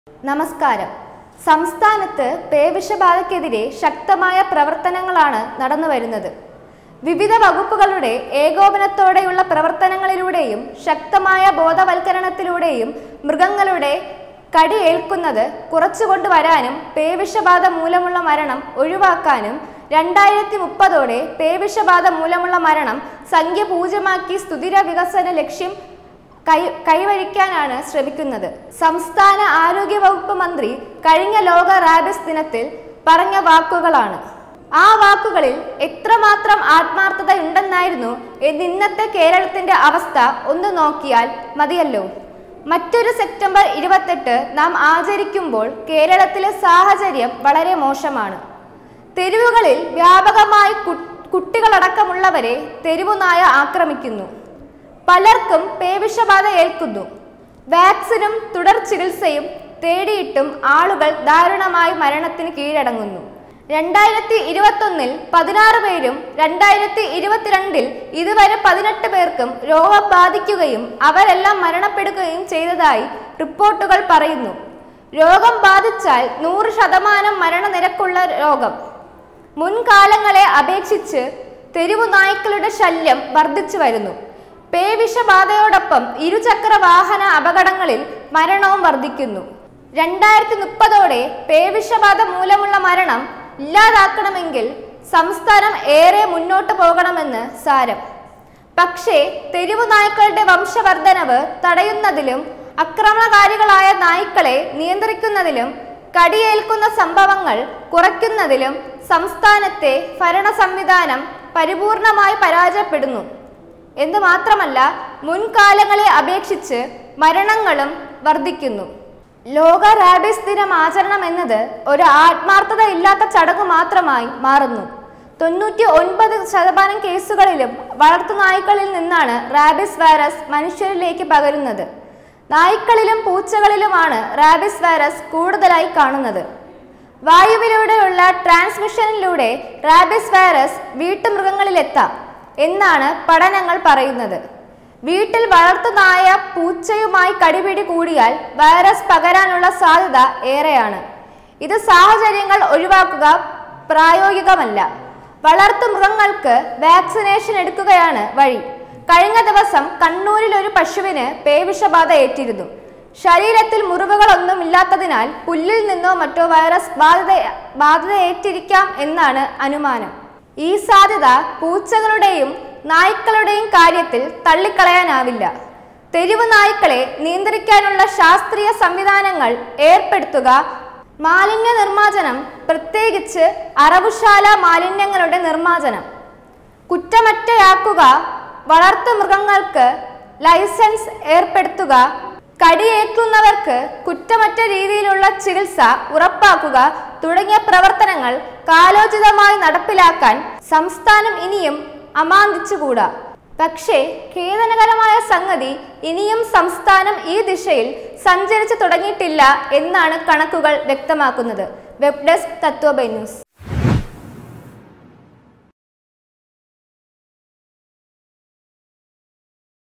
നമസ്കാരം സംസ്ഥാനത്ത് പേവിഷബാധയ്ക്കെതിരെ ശക്തമായ പ്രവർത്തനങ്ങളാണ് നടന്നു വരുന്നത് വിവിധ വകുപ്പുകളുടെ ഏകോപനത്തോടെയുള്ള പ്രവർത്തനങ്ങളിലൂടെയും ശക്തമായ ബോധവൽക്കരണത്തിലൂടെയും മൃഗങ്ങളുടെ കടിയേൽക്കുന്നത് കുറച്ചുകൊണ്ടുവരാനും പേവിഷബാധ മൂലമുള്ള മരണം ഒഴിവാക്കാനും രണ്ടായിരത്തി മുപ്പതോടെ പേവിഷബാധ മൂലമുള്ള മരണം സംഖ്യ പൂജ്യമാക്കി സുസ്ഥിര വികസന ലക്ഷ്യം കൈ കൈവരിക്കാനാണ് ശ്രമിക്കുന്നത് സംസ്ഥാന ആരോഗ്യ വകുപ്പ് മന്ത്രി കഴിഞ്ഞ ലോക റാബിസ് ദിനത്തിൽ പറഞ്ഞ വാക്കുകളാണ് ആ വാക്കുകളിൽ എത്രമാത്രം ആത്മാർത്ഥതയുണ്ടെന്നായിരുന്നു എന്ന് ഇന്നത്തെ കേരളത്തിന്റെ അവസ്ഥ ഒന്ന് നോക്കിയാൽ മതിയല്ലോ മറ്റൊരു സെപ്റ്റംബർ ഇരുപത്തെട്ട് നാം ആചരിക്കുമ്പോൾ കേരളത്തിലെ സാഹചര്യം വളരെ മോശമാണ് തെരുവുകളിൽ വ്യാപകമായി കു- കുട്ടികളടക്കമുള്ളവരെ തെരുവുനായ ആക്രമിക്കുന്നു പലർക്കും പേവിഷബാധ ഏൽക്കുന്നു വാക്സിനും തുടർ ചികിത്സയും തേടിയിട്ടും ആളുകൾ ദാരുണമായി മരണത്തിന് കീഴടങ്ങുന്നു രണ്ടായിരത്തി ഇരുപത്തൊന്നിൽ പതിനാറ് പേരും രണ്ടായിരത്തി ഇരുപത്തിരണ്ടിൽ ഇതുവരെ പതിനെട്ട് പേർക്കും രോഗം ബാധിക്കുകയും അവരെല്ലാം മരണപ്പെടുകയും ചെയ്തതായി റിപ്പോർട്ടുകൾ പറയുന്നു രോഗം ബാധിച്ചാൽ നൂറ് ശതമാനം മരണനിരക്കുള്ള രോഗം മുൻകാലങ്ങളെ അപേക്ഷിച്ച് തെരുവു നായ്ക്കളുടെ ശല്യം വർദ്ധിച്ചു വരുന്നു പേവിഷബാധയോടൊപ്പം ഇരുചക്ര വാഹന അപകടങ്ങളിൽ മരണവും വർദ്ധിക്കുന്നു രണ്ടായിരത്തി മുപ്പതോടെ പേവിഷബാധ മൂലമുള്ള മരണം ഇല്ലാതാക്കണമെങ്കിൽ സംസ്ഥാനം ഏറെ മുന്നോട്ട് പോകണമെന്ന് സാരം പക്ഷേ തെരുവു നായ്ക്കളുടെ വംശവർദ്ധനവ് തടയുന്നതിലും അക്രമകാരികളായ നായ്ക്കളെ നിയന്ത്രിക്കുന്നതിലും കടിയേൽക്കുന്ന സംഭവങ്ങൾ കുറയ്ക്കുന്നതിലും സംസ്ഥാനത്തെ ഭരണ സംവിധാനം പരിപൂർണമായി പരാജയപ്പെടുന്നു എന്ന് മാത്രമല്ല മുൻകാലങ്ങളെ അപേക്ഷിച്ച് മരണങ്ങളും വർദ്ധിക്കുന്നു ലോക റാബിസ് ദിനം ആചരണം എന്നത് ഒരു ആത്മാർത്ഥത ഇല്ലാത്ത ചടങ്ങ് മാത്രമായി മാറുന്നു തൊണ്ണൂറ്റി ഒൻപത് ശതമാനം കേസുകളിലും വളർത്തു നായ്ക്കളിൽ നിന്നാണ് റാബിസ് വൈറസ് മനുഷ്യരിലേക്ക് പകരുന്നത് നായ്ക്കളിലും പൂച്ചകളിലുമാണ് റാബിസ് വൈറസ് കൂടുതലായി കാണുന്നത് വായുവിലൂടെയുള്ള ട്രാൻസ്മിഷനിലൂടെ റാബിസ് വൈറസ് വീട്ടുമൃഗങ്ങളിലെത്താം എന്നാണ് പഠനങ്ങൾ പറയുന്നത് വീട്ടിൽ വളർത്തുനായ പൂച്ചയുമായി കടിപിടി കൂടിയാൽ വൈറസ് പകരാനുള്ള സാധ്യത ഏറെയാണ് ഇത് സാഹചര്യങ്ങൾ ഒഴിവാക്കുക പ്രായോഗികമല്ല വളർത്തു മൃഗങ്ങൾക്ക് വാക്സിനേഷൻ എടുക്കുകയാണ് വഴി കഴിഞ്ഞ ദിവസം കണ്ണൂരിൽ ഒരു പശുവിന് പേവിഷബാധ ഏറ്റിരുന്നു ശരീരത്തിൽ മുറിവുകളൊന്നും ഇല്ലാത്തതിനാൽ പുല്ലിൽ നിന്നോ മറ്റോ വൈറസ് ബാധിത ബാധിതയേറ്റിരിക്കാം എന്നാണ് അനുമാനം ഈ സാധ്യത പൂച്ചകളുടെയും നായ്ക്കളുടെയും കാര്യത്തിൽ തള്ളിക്കളയാനാവില്ല തെരുവ് നായ്ക്കളെ നിയന്ത്രിക്കാനുള്ള ശാസ്ത്രീയ സംവിധാനങ്ങൾ ഏർപ്പെടുത്തുക മാലിന്യ നിർമ്മാർജ്ജനം പ്രത്യേകിച്ച് അറവുശാല മാലിന്യങ്ങളുടെ നിർമ്മാർജ്ജനം കുറ്റമറ്റയാക്കുക വളർത്തു മൃഗങ്ങൾക്ക് ലൈസൻസ് ഏർപ്പെടുത്തുക കടിയേൽക്കുന്നവർക്ക് കുറ്റമറ്റ രീതിയിലുള്ള ചികിത്സ ഉറപ്പാക്കുക തുടങ്ങിയ പ്രവർത്തനങ്ങൾ കാലോചിതമായി നടപ്പിലാക്കാൻ സംസ്ഥാനം ഇനിയും അമാന്തിച്ചുകൂടാ പക്ഷേ ഖേദനകരമായ സംഗതി ഇനിയും സംസ്ഥാനം ഈ ദിശയിൽ സഞ്ചരിച്ചു തുടങ്ങിയിട്ടില്ല എന്നാണ് കണക്കുകൾ വ്യക്തമാക്കുന്നത് വെബ് ഡെസ്ക് തത്വബൈ ന്യൂസ്